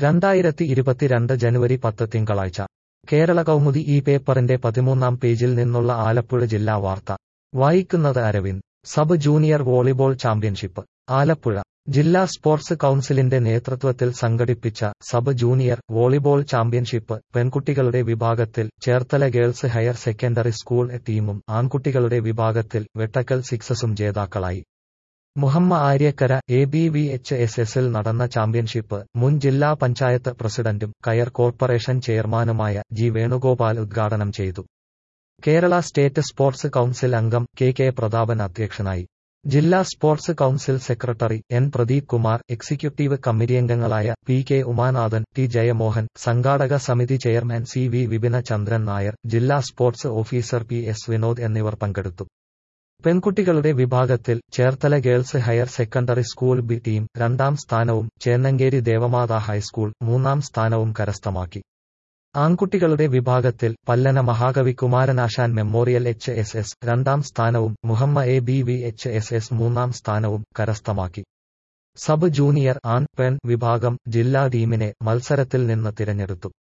രണ്ടായിരത്തി ഇരുപത്തിരണ്ട് ജനുവരി പത്ത് തിങ്കളാഴ്ച കേരള കൗമുദി ഈ പേപ്പറിന്റെ പതിമൂന്നാം പേജിൽ നിന്നുള്ള ആലപ്പുഴ ജില്ലാ വാർത്ത വായിക്കുന്നത് Aravind sub junior volleyball championship Alappuzha ജില്ലാ സ്പോർട്സ് കൗൺസിലിന്റെ നേതൃത്വത്തിൽ സംഘടിപ്പിച്ച സബ് ജൂനിയർ വോളിബോൾ ചാമ്പ്യൻഷിപ്പ് പെൺകുട്ടികളുടെ വിഭാഗത്തിൽ Cherthala girls higher secondary school ടീമും ആൺകുട്ടികളുടെ വിഭാഗത്തിൽ വെട്ടക്കൽ സിക്സസും ജേതാക്കളായി Muhamma Aryakkara A B V H S എസിൽ നടന്ന ചാമ്പ്യൻഷിപ്പ് മുൻ ജില്ലാ പഞ്ചായത്ത് പ്രസിഡന്റും കയർ കോർപ്പറേഷൻ ചെയർമാനുമായ ജി വേണുഗോപാൽ ഉദ്ഘാടനം ചെയ്തു കേരള സ്റ്റേറ്റ് സ്പോർട്സ് കൗൺസിൽ അംഗം കെ കെ പ്രതാപൻ അധ്യക്ഷനായി ജില്ലാ sports council secretary N Pradeep Kumar executive committee അംഗങ്ങളായ P K Umanathan T Jayamohan സംഘാടക സമിതി chairman C V Vipina Chandran Nair ജില്ലാ sports officer P S Vinod എന്നിവർ പങ്കെടുത്തു പെൺകുട്ടികളുടെ വിഭാഗത്തിൽ Cherthala girls higher secondary school B team രണ്ടാം സ്ഥാനവും ചേന്നങ്കേരി ദേവമാതാ ഹൈസ്കൂൾ മൂന്നാം സ്ഥാനവും കരസ്ഥമാക്കി ആൺകുട്ടികളുടെ വിഭാഗത്തിൽ Pallana Mahakavi Kumaranasan memorial H S S രണ്ടാം സ്ഥാനവും Muhamma A B V H S S മൂന്നാം സ്ഥാനവും കരസ്ഥമാക്കി സബ് ജൂനിയർ ആൺ പെൺ വിഭാഗം ജില്ലാ ടീമിനെ മത്സരത്തിൽ നിന്ന് തിരഞ്ഞെടുത്തു